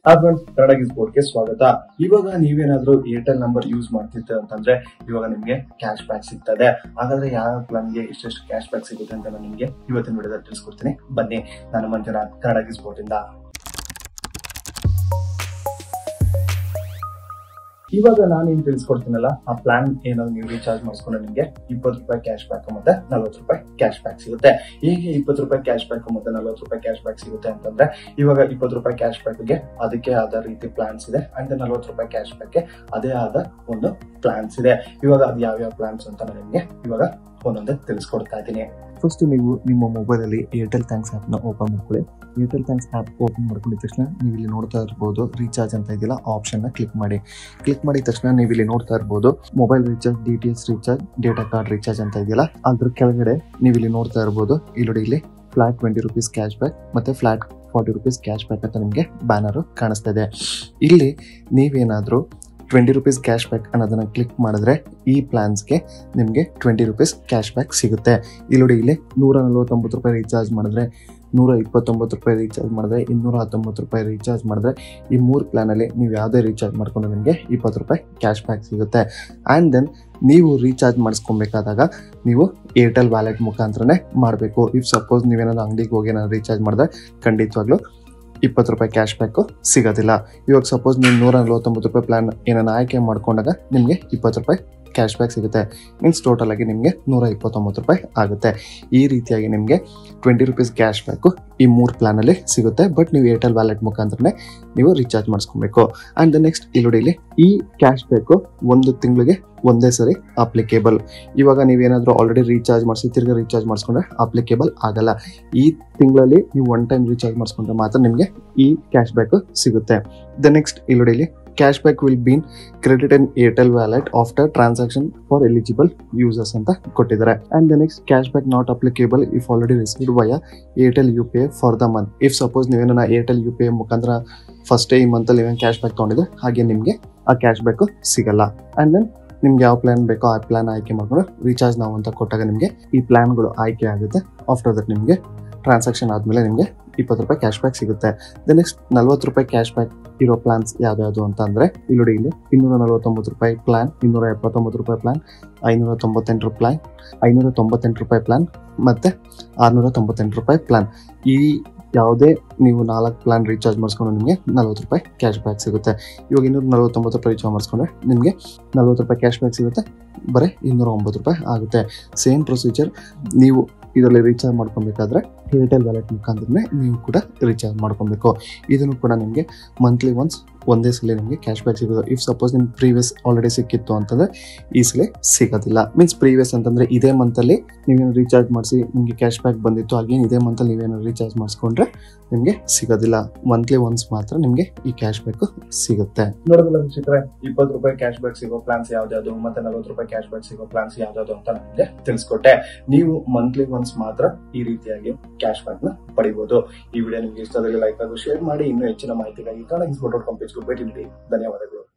friends Kannada ಗಿಸ್ ಬೋರ್ಡ್ಗೆ ಸ್ವಾಗತ ಇವಾಗ ನೀವೇನಾದ್ರೂ ಏರ್ಟೆಲ್ ನಂಬರ್ ಯೂಸ್ ಮಾಡ್ತಿದ್ದೆ ಅಂತಂದ್ರೆ ಇವಾಗ ನಿಮ್ಗೆ ಕ್ಯಾಶ್ ಬ್ಯಾಕ್ ಸಿಗ್ತದೆ ಹಾಗಾದ್ರೆ ಯಾವ ಪ್ಲಾನ್ಗೆ ಇಷ್ಟೆಷ್ಟು ಕ್ಯಾಶ್ ಬ್ಯಾಕ್ ಸಿಗುತ್ತೆ ಅಂತ ನಾನು ನಿಮ್ಗೆ ಇವತ್ತಿನ ವಿಡಿಯೋದಲ್ಲಿ ತಿಳಿಸ್ಕೊಡ್ತೀನಿ ಬನ್ನಿ ನಾನು ಮಂಜುನಾಥ್ ಕನ್ನಡ ಗಿಸ್ ಬೋರ್ಡ್ ಇಂದ ಇವಾಗ ನಾನು ಏನ್ ತಿಳಿಸ್ಕೊಡ್ತೀನಲ್ಲ ಆ ಪ್ಲಾನ್ ಏನಾದ್ರು ನೀವು ರೀಚಾರ್ಜ್ ಮಾಡಿಸ್ಕೊಂಡ್ರೆ ನಿಮ್ಗೆ ಇಪ್ಪತ್ತು ರೂಪಾಯಿ ಕ್ಯಾಶ್ ಬ್ಯಾಕ್ ಮತ್ತೆ ನಲ್ವತ್ತು ರೂಪಾಯಿ ಕ್ಯಾಶ್ ಬ್ಯಾಕ್ ಸಿಗುತ್ತೆ ಹೇಗೆ ಇಪ್ಪತ್ತು ರೂಪಾಯಿ ಕ್ಯಾಶ್ ಬ್ಯಾಕ್ ಮತ್ತೆ ನಲ್ವತ್ತು ರೂಪಾಯಿ ಕ್ಯಾಶ್ ಬ್ಯಾಕ್ ಸಿಗುತ್ತೆ ಅಂತಂದ್ರೆ ಇವಾಗ ಇಪ್ಪತ್ತು ರೂಪಾಯಿ ಕ್ಯಾಶ್ ಬ್ಯಾಕ್ಗೆ ಅದಕ್ಕೆ ಆದ ರೀತಿ ಪ್ಲಾನ್ಸ್ ಇದೆ ಅಂಡ್ ನಲ್ವತ್ತು ರೂಪಾಯಿ ಕ್ಯಾಶ್ ಬ್ಯಾಕ್ಗೆ ಅದೇ ಆದ ಒಂದು ಪ್ಲಾನ್ಸ್ ಇದೆ ಇವಾಗ ಅದು ಯಾವ್ಯಾವ ಪ್ಲಾನ್ಸ್ ಅಂತ ನಾನು ನಿಮ್ಗೆ ಇವಾಗ ಒಂದೊಂದೇ ತಿಳಿಸ್ಕೊಡ್ತಾ ಇದ್ದೀನಿ ಫಸ್ಟ್ ನೀವು ನಿಮ್ಮ ಮೊಬೈಲಲ್ಲಿ ಏರ್ಟೆಲ್ ಥ್ಯಾಂಕ್ಸ್ ಆ್ಯಪ್ನ ಓಪನ್ ಮಾಡ್ಕೊಳ್ಳಿ ಏರ್ಟೆಲ್ ಥ್ಯಾಂಕ್ಸ್ ಆ್ಯಪ್ ಓಪನ್ ಮಾಡ್ಕೊಂಡಿದ ತಕ್ಷಣ ನೀವು ಇಲ್ಲಿ ನೋಡ್ತಾ ಇರ್ಬೋದು ರೀಚಾರ್ಜ್ ಅಂತ ಇದೆಯಲ್ಲ ಆಪ್ಷನ್ನ ಕ್ಲಿಕ್ ಮಾಡಿ ಕ್ಲಿಕ್ ಮಾಡಿದ ತಕ್ಷಣ ನೀವು ಇಲ್ಲಿ ನೋಡ್ತಾ ಇರ್ಬೋದು mobile recharge D T H recharge data card recharge ಅಂತ ಇದೆಯಲ್ಲ ಅದ್ರ ಕೆಳಗಡೆ ನೀವು ಇಲ್ಲಿ ನೋಡ್ತಾ ಇರ್ಬೋದು ಇಲ್ಲಿ ನೋಡಿ ಇಲ್ಲಿ flat twenty rupees cash back ಮತ್ತೆ flat forty rupees cash back ಅಂತ ನಿಮಗೆ ಬ್ಯಾನರು ಕಾಣಿಸ್ತಾ ಇದೆ ಇಲ್ಲಿ ನೀವೇನಾದರೂ ಟ್ವೆಂಟಿ ರುಪೀಸ್ ಕ್ಯಾಶ್ ಬ್ಯಾಕ್ ಅನ್ನೋದನ್ನ ಕ್ಲಿಕ್ ಮಾಡಿದ್ರೆ ಈ ಪ್ಲಾನ್ಸ್ಗೆ ನಿಮಗೆ ಟ್ವೆಂಟಿ ರುಪೀಸ್ ಕ್ಯಾಶ್ ಬ್ಯಾಕ್ ಸಿಗುತ್ತೆ ಇಲ್ಲಿ ನೋಡಿ ಇಲ್ಲಿ ನೂರ ನಲ್ವತ್ತೊಂಬತ್ತು ರೂಪಾಯಿ ರೀಚಾರ್ಜ್ ಮಾಡಿದ್ರೆ ನೂರ ಇಪ್ಪತ್ತೊಂಬತ್ತು ರೂಪಾಯಿ ರೀಚಾರ್ಜ್ ಮಾಡಿದ್ರೆ ಇನ್ನೂರ ಹತ್ತೊಂಬತ್ತು ರೂಪಾಯಿ ರೀಚಾರ್ಜ್ ಮಾಡಿದ್ರೆ ಈ ಮೂರು ಪ್ಲಾನಲ್ಲಿ ನೀವು ಯಾವುದೇ ರೀಚಾರ್ಜ್ ಮಾಡ್ಕೊಂಡು ನಿಮಗೆ ಇಪ್ಪತ್ತು ರೂಪಾಯಿ ಕ್ಯಾಶ್ ಬ್ಯಾಕ್ ಸಿಗುತ್ತೆ ಆ್ಯಂಡ್ ದೆನ್ ನೀವು ರೀಚಾರ್ಜ್ ಮಾಡಿಸ್ಕೊಬೇಕಾದಾಗ ನೀವು ಏರ್ಟೆಲ್ ವ್ಯಾಲೆಟ್ ಮುಖಾಂತರನೇ ಮಾಡಬೇಕು ಇಫ್ ಸಪೋಸ್ ನೀವೇನಾದ್ರು ಅಂಗಡಿಗೆ ಹೋಗಿ ಏನಾದ್ರು ರೀಚಾರ್ಜ್ ಮಾಡಿದ್ರೆ ಖಂಡಿತವಾಗ್ಲೂ ಇಪ್ಪತ್ತು ರೂಪಾಯಿ ಕ್ಯಾಶ್ ಬ್ಯಾಕು ಸಿಗೋದಿಲ್ಲ ಇವಾಗ ಸಪೋಸ್ ನೀವು ನೂರ ನಲ್ವತ್ತೊಂಬತ್ತು ರೂಪಾಯಿ ಪ್ಲಾನ್ ಏನನ್ನ ಆಯ್ಕೆ ಮಾಡ್ಕೊಂಡಾಗ ನಿಮಗೆ ಇಪ್ಪತ್ತು ರೂಪಾಯಿ ಕ್ಯಾಶ್ ಬ್ಯಾಕ್ ಸಿಗುತ್ತೆ ಮೀನ್ಸ್ ಟೋಟಲ್ ಆಗಿ ನಿಮಗೆ ನೂರ ಇಪ್ಪತ್ತೊಂಬತ್ತು ರೂಪಾಯಿ ಆಗುತ್ತೆ ಈ ರೀತಿಯಾಗಿ ನಿಮಗೆ ಟ್ವೆಂಟಿ ರುಪೀಸ್ ಕ್ಯಾಶ್ ಬ್ಯಾಕು ಈ ಮೂರು ಪ್ಲಾನಲ್ಲಿ ಸಿಗುತ್ತೆ ಬಟ್ ನೀವು ಏರ್ಟೆಲ್ ವ್ಯಾಲೆಟ್ ಮುಖಾಂತರನೇ ನೀವು ರೀಚಾರ್ಜ್ ಮಾಡಿಸ್ಕೊಬೇಕು ಆ್ಯಂಡ್ ದ ನೆಕ್ಸ್ಟ್ ಇಲ್ಲಿ ಇಲ್ಲಿ ಈ ಕ್ಯಾಶ್ ಬ್ಯಾಕು ಒಂದು ತಿಂಗಳಿಗೆ ಒಂದೇ ಸರಿ ಅಪ್ಲಿಕೇಬಲ್ ಇವಾಗ ನೀವೇನಾದರೂ ಆಲ್ರೆಡಿ ರೀಚಾರ್ಜ್ ಮಾಡಿಸಿ ತಿರ್ಗಿ ರೀಚಾರ್ಜ್ ಮಾಡಿಸ್ಕೊಂಡ್ರೆ ಅಪ್ಲಿಕೇಬಲ್ ಆಗಲ್ಲ ಈ ತಿಂಗಳಲ್ಲಿ ನೀವು ಒನ್ ಟೈಮ್ ರೀಚಾರ್ಜ್ ಮಾಡಿಸ್ಕೊಂಡ್ರೆ ಮಾತ್ರ ನಿಮಗೆ ಈ ಕ್ಯಾಶ್ ಬ್ಯಾಕ್ ಸಿಗುತ್ತೆ ದ ನೆಕ್ಸ್ಟ್ ಇಲ್ಲಿ cash back will been credit in Airtel wallet after transaction for eligible users ಅಂತ ಕೊಟ್ಟಿದ್ದಾರೆ and the next cash back not applicable if already received via Airtel U P I for the month if suppose ನೀವೇನ Airtel U P I ಮುಖಾಂತರ first ಈ ಮಂತಲ್ಲಿ ನೀವೇನು cash back ತೊಗೊಂಡಿದ್ರೆ ಹಾಗೆ ನಿಮಗೆ ಆ ಕ್ಯಾಶ್ ಬ್ಯಾಕ್ ಸಿಗಲ್ಲ ಅಂಡ್ ದೆನ್ ನಿಮ್ಗೆ ಯಾವ ಪ್ಲಾನ್ ಬೇಕೋ ಆ ಪ್ಲಾನ್ ಆಯ್ಕೆ ಮಾಡ್ಕೊಂಡು ರೀಚಾರ್ಜ್ ನಾವು ಅಂತ ಕೊಟ್ಟಾಗ ನಿಮಗೆ ಈ ಪ್ಲಾನ್ಗಳು ಆಯ್ಕೆ ಆಗುತ್ತೆ ಆಫ್ಟರ್ ದಟ್ ನಿಮಗೆ ಟ್ರಾನ್ಸಾಕ್ಷನ್ ಆದಮೇಲೆ ನಿಮಗೆ ಇಪ್ಪತ್ತು ರೂಪಾಯಿ ಕ್ಯಾಶ್ ಬ್ಯಾಕ್ ಸಿಗುತ್ತೆ ದ ನೆಕ್ಸ್ಟ್ ನಲ್ವತ್ತು ರೂಪಾಯಿ ಕ್ಯಾಶ್ ಬ್ಯಾಕ್ ಇರೋ ಪ್ಲಾನ್ಸ್ ಯಾವ್ದು ಅಂತ ಅಂದ್ರೆ ಇಲ್ಲಿ ನೋಡಿ ಇಲ್ಲಿ ಇನ್ನೂರ ನಲವತ್ತೊಂಬತ್ತು ರೂಪಾಯಿ ಪ್ಲಾನ್ ಇನ್ನೂರ ಎಪ್ಪತ್ತೊಂಬತ್ತು ರೂಪಾಯಿ ಪ್ಲಾನ್ ಐನೂರ ತೊಂಬತ್ತೆಂಟು ರೂಪಾಯಿ ಐನೂರ ತೊಂಬತ್ತೆಂಟು ರೂಪಾಯಿ ಪ್ಲಾನ್ ಮತ್ತೆ ಆರುನೂರ ತೊಂಬತ್ತೆಂಟು ರೂಪಾಯಿ ಪ್ಲಾನ್ ಈ ಯಾವುದೇ ನೀವು ನಾಲ್ಕು ಪ್ಲಾನ್ ರೀಚಾರ್ಜ್ ಮಾಡಿಸ್ಕೊಂಡು ನಿಮಗೆ ನಲ್ವತ್ತು ರೂಪಾಯಿ ಕ್ಯಾಶ್ ಬ್ಯಾಕ್ ಸಿಗುತ್ತೆ ಇವಾಗ ಇನ್ನೂರ ನಲವತ್ತೊಂಬತ್ತು ರೂಪಾಯಿ ರೀಚಾರ್ಜ್ ಮಾಡಿಸ್ಕೊಂಡ್ರೆ ನಿಮಗೆ ನಲ್ವತ್ತು ರೂಪಾಯಿ ಕ್ಯಾಶ್ ಬ್ಯಾಕ್ ಸಿಗುತ್ತೆ ಬರೀ ಇನ್ನೂರ ಒಂಬತ್ತು ರೂಪಾಯಿ ಆಗುತ್ತೆ ಸೇಮ್ ಪ್ರೊಸೀಜರ್ ನೀವು ಇದರಲ್ಲಿ ರೀಚಾರ್ಜ್ ಮಾಡ್ಕೊಬೇಕಾದ್ರೆ ಏರ್ಟೆಲ್ ವ್ಯಾಲೆಟ್ ಮುಖಾಂತರನೇ ನೀವು ಕೂಡ ರೀಚಾರ್ಜ್ ಮಾಡ್ಕೊಬೇಕು ಇದನ್ನು ಕೂಡ ನಿಮಗೆ ಮಂತ್ಲಿ ಒನ್ಸ್ ಒಂದೇ ಸಲ ನಿಮಗೆ ಕ್ಯಾಶ್ ಬ್ಯಾಕ್ ಸಿಗೋದು ಇಫ್ ಸಪೋಸ್ ನಿಮ್ಗೆ ಪ್ರೀವಿಯಸ್ ಆಲ್ರೆಡಿ ಸಿಕ್ಕಿತ್ತು ಅಂತಂದ್ರೆ ಈ ಸಲ ಸಿಗೋದಿಲ್ಲ ಮೀನ್ಸ್ ಪ್ರೀವಿಯಸ್ ಅಂತಂದ್ರೆ ಇದೇ ಮಂತಲ್ಲಿ ನೀವೇನು ರೀಚಾರ್ಜ್ ಮಾಡಿಸಿ ನಿಮಗೆ ಕ್ಯಾಶ್ ಬ್ಯಾಕ್ ಬಂದಿತ್ತು ಹಾಗೇನು ಇದೇ ಮಂತಲ್ಲಿ ನೀವೇನು ರೀಚಾರ್ಜ್ ಮಾಡಿಸ್ಕೊಂಡ್ರೆ ನಿಮಗೆ ಸಿಗೋದಿಲ್ಲ ಮಂತ್ಲಿ ಒನ್ಸ್ ಮಾತ್ರ ನಿಮಗೆ ಈ ಕ್ಯಾಶ್ ಬ್ಯಾಕ್ ಸಿಗುತ್ತೆ ನೋಡೋದಿಲ್ಲ ವೀಕ್ಷಕರೇ ಇಪ್ಪತ್ತು ರೂಪಾಯಿ ಕ್ಯಾಶ್ ಬ್ಯಾಕ್ ಸಿಗೋ ಪ್ಲಾನ್ಸ್ ಯಾವ್ದಾದ್ರು ಮತ್ತೆ ನಲ್ವತ್ತು ರೂಪಾಯಿ ಕ್ಯಾಶ್ ಬ್ಯಾಕ್ ಸಿಗೋ ಪ್ಲಾನ್ಸ್ ಯಾವ್ದಾದ್ರು ಅಂತ ನನಗೆ ತಿಳಿಸ್ಕೊಟ್ಟೆ ನೀವು ಮಂತ್ಲಿ ಒನ್ಸ್ ಮಾತ್ರ ಈ ರೀತಿಯಾಗಿ ಕ್ಯಾಶ್ ಬ್ಯಾಕ್ ನ ಪಡಿಬಹುದು ಈ ವಿಡಿಯೋ ನಿಮ್ಗೆ ಇಷ್ಟ ಲೈಕ್ ಹಾಗೂ ಶೇರ್ ಮಾಡಿ ಇನ್ನೂ ಹೆಚ್ಚಿನ ಮಾಹಿತಿಗಾಗಿ ಕನ್ನಡ ಇನ್ಸ್ಪೋರ್ಟ್ ಡಾಟ್ ಕಾಮ್ ಪೇಜ್ಗೆ ಭೇಟಿ ನೀಡಿ ಧನ್ಯವಾದಗಳು